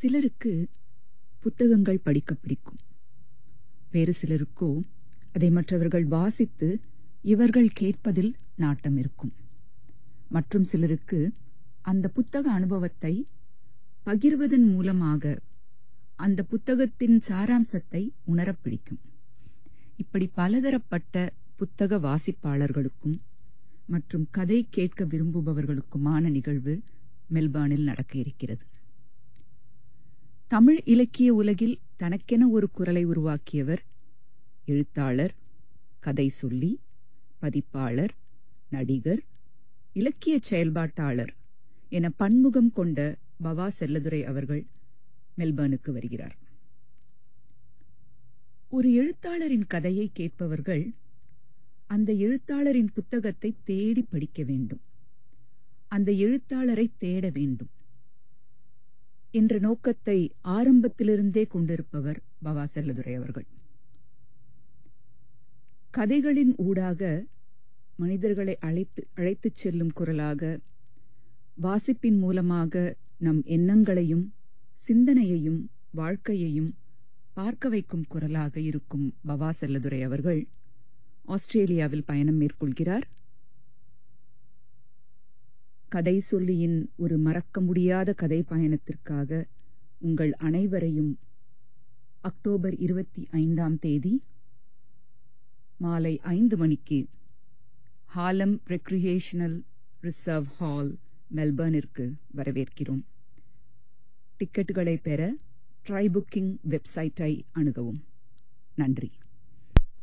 சிலருக்கு புத்தகங்கள் படிக்க பிடிக்கும் வேறு சிலருக்கோ அதை மற்றவர்கள் வாசித்து இவர்கள் கேட்பதில் நாட்டம் இருக்கும் மற்றும் சிலருக்கு அந்த புத்தக அனுபவத்தை பகிர்வதன் மூலமாக அந்த புத்தகத்தின் சாராம்சத்தை உணரப் பிடிக்கும் இப்படி பலதரப்பட்ட புத்தக வாசிப்பாளர்களுக்கும் மற்றும் கதை கேட்க விரும்புபவர்களுக்குமான நிகழ்வு மெல்பர்னில் நடக்க இருக்கிறது தமிழ் இலக்கிய உலகில் தனக்கென ஒரு குரலை உருவாக்கியவர் எழுத்தாளர் கதை சொல்லி பதிப்பாளர் நடிகர் இலக்கிய செயல்பாட்டாளர் என பன்முகம் கொண்ட பவா செல்லதுரை அவர்கள் மெல்பர்னுக்கு வருகிறார் ஒரு எழுத்தாளரின் கதையை கேட்பவர்கள் அந்த எழுத்தாளரின் புத்தகத்தை தேடி படிக்க வேண்டும் அந்த எழுத்தாளரை தேட வேண்டும் என்ற நோக்கத்தை ஆரம்பத்திலிருந்தே கொண்டிருப்பவர் பவா செல்லதுரை அவர்கள் கதைகளின் ஊடாக மனிதர்களை அழைத்து அழைத்துச் செல்லும் குரலாக வாசிப்பின் மூலமாக நம் எண்ணங்களையும் சிந்தனையையும் வாழ்க்கையையும் பார்க்க வைக்கும் குரலாக இருக்கும் பவா செல்லதுரை அவர்கள் ஆஸ்திரேலியாவில் பயணம் மேற்கொள்கிறார் கதை சொல்லியின் ஒரு மறக்க முடியாத கதை பயணத்திற்காக உங்கள் அனைவரையும் அக்டோபர் இருபத்தி ஐந்தாம் தேதி மாலை ஐந்து மணிக்கு ஹாலம் ரெக்ரியேஷனல் ரிசர்வ் ஹால் மெல்பர்னிற்கு வரவேற்கிறோம் டிக்கெட்டுகளை பெற ட்ரை புக்கிங் வெப்சைட்டை அணுகவும் நன்றி